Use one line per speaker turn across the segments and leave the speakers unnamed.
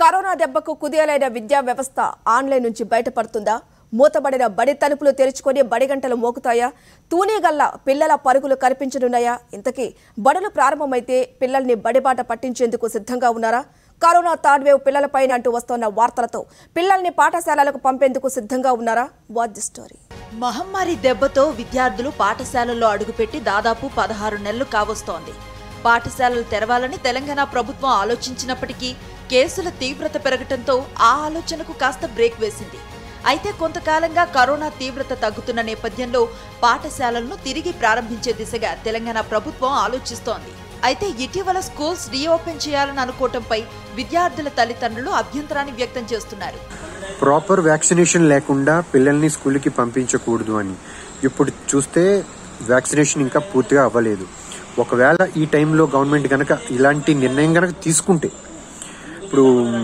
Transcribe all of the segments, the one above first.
corona దెబ్బకు కుదేలైన విద్యా వ్యవస్థ ఆన్లైన్ నుంచి బయటపడుతుందా మూతబడిన బడి తలుపులు తెరుచుకొని బడి గంటలు మోగుతాయా తూనీగల్ల పిల్లల పరుగులు కనిపించనున్నాయా ఇంతకీ బడులు ప్రారంభమైతే పిల్లల్ని బడిబాట పట్టించేందుకు సిద్ధంగా ఉన్నారా కరోనా థర్డ్ వేవ్ పిల్లలపైన అంటూ వస్తోన్న వార్తలతో పిల్లల్ని పాఠశాలలకు పంపేందుకు సిద్ధంగా ఉన్నారా వాచ్ ది స్టోరీ
మహమ్మారి దెబ్బతో విద్యార్థులు పాఠశాలల్లో అడుగుపెట్టి దాదాపు పదహారు నెలలు కావస్తోంది పాఠశాలలు తెరవాలని తెలంగాణ ప్రభుత్వం ఆలోచించినప్పటికీ కేసుల తీవ్రత పెరగటంతో ఆ ఆలోచనకు కాస్త బ్రేక్ వేసింది అయితే కొంతకాలంగా కరోనా తీవ్రత తగ్గుతున్న నేపథ్యంలో పాఠశాలలను తిరిగి ప్రారంభించే దిశగా తెలంగాణ ప్రభుత్వం ఆలోచిస్తోంది అయితే ఇటీవల స్కూల్స్ రీఓపెన్ చేయాలని అనుకోవటంపై విద్యార్థుల తల్లిదండ్రులు అభ్యంతరాన్ని వ్యక్తం చేస్తున్నారు
ప్రాపర్ వ్యాక్సినేషన్ లేకుండా పిల్లల్ని స్కూల్కి పంపించకూడదు అని ఇప్పుడు చూస్తే వ్యాక్సినేషన్ ఇంకా పూర్తిగా అవ్వలేదు ఒకవేళ ఈ టైంలో గవర్నమెంట్ కనుక ఇలాంటి నిర్ణయం కనుక తీసుకుంటే ఇప్పుడు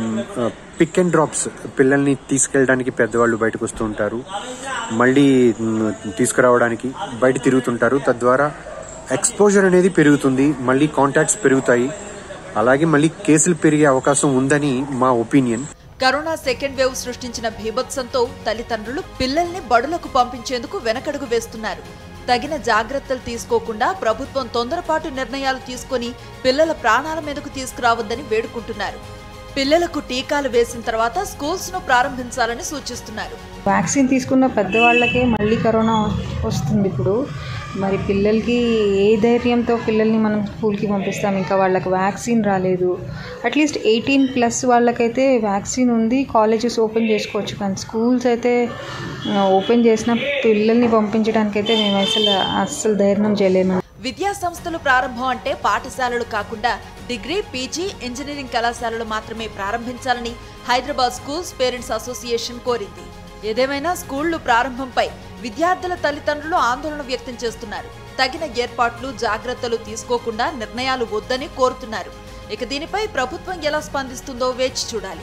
పిక్ అండ్ డ్రాప్స్ పిల్లల్ని తీసుకెళ్ళడానికి పెద్దవాళ్ళు బయటకు వస్తూ ఉంటారు మళ్ళీ మ్, తీసుకురావడానికి బయట తిరుగుతుంటారు తద్వారా ఎక్స్పోజర్ అనేది పెరుగుతుంది మళ్ళీ కాంటాక్ట్స్ పెరుగుతాయి అలాగే మళ్ళీ కేసులు పెరిగే అవకాశం ఉందని మా ఒపీనియన్
కరోనా సెకండ్ వేవ్ సృష్టించిన భీభత్సంతో తల్లిదండ్రులు పిల్లల్ని బడులకు పంపించేందుకు వెనకడుగు వేస్తున్నారు తగిన జాగ్రత్తలు తీసుకోకుండా ప్రభుత్వం తొందరపాటు నిర్ణయాలు తీసుకొని పిల్లల ప్రాణాల మీదకు తీసుకురావద్దని వేడుకుంటున్నారు పిల్లలకు టీకాలు వేసిన తర్వాత స్కూల్స్ ను ప్రారంభించాలని సూచిస్తున్నారు
వ్యాక్సిన్ తీసుకున్న పెద్దవాళ్ళకే మళ్ళీ కరోనా వస్తుంది ఇప్పుడు మరి పిల్లలకి ఏ ధైర్యంతో పిల్లల్ని మనం స్కూల్కి పంపిస్తాం ఇంకా వాళ్ళకి వ్యాక్సిన్ రాలేదు అట్లీస్ట్ ఎయిటీన్ ప్లస్ వాళ్ళకైతే వ్యాక్సిన్ ఉంది కాలేజెస్ ఓపెన్ చేసుకోవచ్చు కానీ స్కూల్స్ అయితే ఆ, ఓపెన్ చేసిన పిల్లల్ని పంపించడానికి అయితే మేము అసలు అస్సలు ధైర్యం చేయలేము
విద్యా సంస్థలు ప్రారంభం అంటే పాఠశాలలు కాకుండా డిగ్రీ పీజీ ఇంజనీరింగ్ కళాశాలలు మాత్రమే ప్రారంభించాలని హైదరాబాద్ స్కూల్స్ పేరెంట్స్ అసోసియేషన్ కోరింది ఏదేమైనా స్కూళ్లు ప్రారంభంపై విద్యార్థుల తల్లిదండ్రులు ఆందోళన వ్యక్తం చేస్తున్నారు తగిన ఏర్పాట్లు జాగ్రత్తలు తీసుకోకుండా నిర్ణయాలు వద్దని కోరుతున్నారు ఇక దీనిపై ప్రభుత్వం ఎలా స్పందిస్తుందో వేచి చూడాలి